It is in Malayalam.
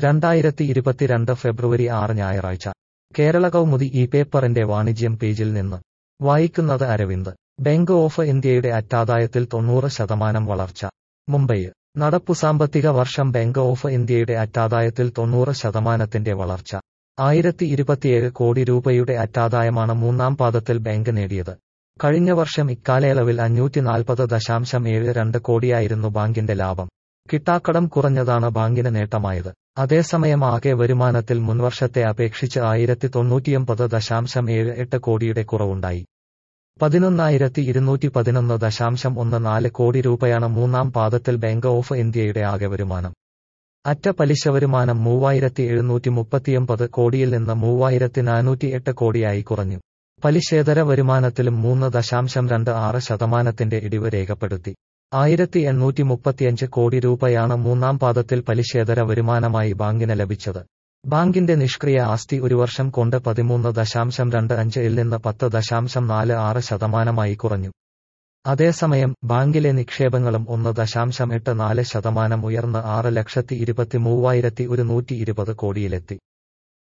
രണ്ടായിരത്തി ഇരുപത്തിരണ്ട് ഫെബ്രുവരി ആറ് ഞായറാഴ്ച കേരള കൗമുദി ഈ പേപ്പറിന്റെ വാണിജ്യം പേജിൽ നിന്ന് വായിക്കുന്നത് അരവിന്ദ് ബാങ്ക് ഓഫ് ഇന്ത്യയുടെ അറ്റാദായത്തിൽ തൊണ്ണൂറ് ശതമാനം വളർച്ച മുംബൈ നടപ്പു സാമ്പത്തിക വർഷം ബാങ്ക് ഓഫ് ഇന്ത്യയുടെ അറ്റാദായത്തിൽ തൊണ്ണൂറ് ശതമാനത്തിന്റെ വളർച്ച ആയിരത്തി ഇരുപത്തിയേഴ് കോടി രൂപയുടെ അറ്റാദായമാണ് മൂന്നാം പാദത്തിൽ ബാങ്ക് നേടിയത് കഴിഞ്ഞ വർഷം ഇക്കാലയളവിൽ അഞ്ഞൂറ്റി നാൽപ്പത് ദശാംശം ഏഴ് രണ്ട് കോടിയായിരുന്നു ബാങ്കിന്റെ ലാഭം കിട്ടാക്കടം കുറഞ്ഞതാണ് ബാങ്കിന് നേട്ടമായത് അതേസമയം ആകെ വരുമാനത്തിൽ മുൻവർഷത്തെ അപേക്ഷിച്ച് ആയിരത്തി തൊണ്ണൂറ്റിയൊമ്പത് ദശാംശം ഏഴ് എട്ട് കോടിയുടെ കുറവുണ്ടായി പതിനൊന്നായിരത്തി ഇരുന്നൂറ്റി പതിനൊന്ന് ദശാംശം ഒന്ന് നാല് കോടി രൂപയാണ് മൂന്നാം പാദത്തിൽ ബാങ്ക് ഓഫ് ഇന്ത്യയുടെ ആകെ വരുമാനം അറ്റ പലിശ വരുമാനം മൂവായിരത്തി എഴുന്നൂറ്റി മുപ്പത്തിയൊമ്പത് കോടിയിൽ നിന്ന് മൂവായിരത്തി നാനൂറ്റി എട്ട് കോടിയായി കുറഞ്ഞു പലിശേതര വരുമാനത്തിലും മൂന്ന് ദശാംശം രണ്ട് ആറ് ശതമാനത്തിന്റെ ഇടിവ് രേഖപ്പെടുത്തി ആയിരത്തി എണ്ണൂറ്റി മുപ്പത്തിയഞ്ച് കോടി രൂപയാണ് മൂന്നാം പാദത്തിൽ പലിശേതര വരുമാനമായി ബാങ്കിന് ലഭിച്ചത് ബാങ്കിന്റെ നിഷ്ക്രിയ ആസ്തി ഒരു വർഷം കൊണ്ട് പതിമൂന്ന് ദശാംശം രണ്ട് അഞ്ച് ഇൽ നിന്ന് പത്ത് ദശാംശം നാല് ആറ് ശതമാനമായി കുറഞ്ഞു അതേസമയം ബാങ്കിലെ നിക്ഷേപങ്ങളും ഒന്ന് ദശാംശം എട്ട് നാല് ശതമാനം ഉയർന്ന് ആറ് ലക്ഷത്തി ഇരുപത്തി മൂവായിരത്തി ഒരുന്നൂറ്റി ഇരുപത് കോടിയിലെത്തി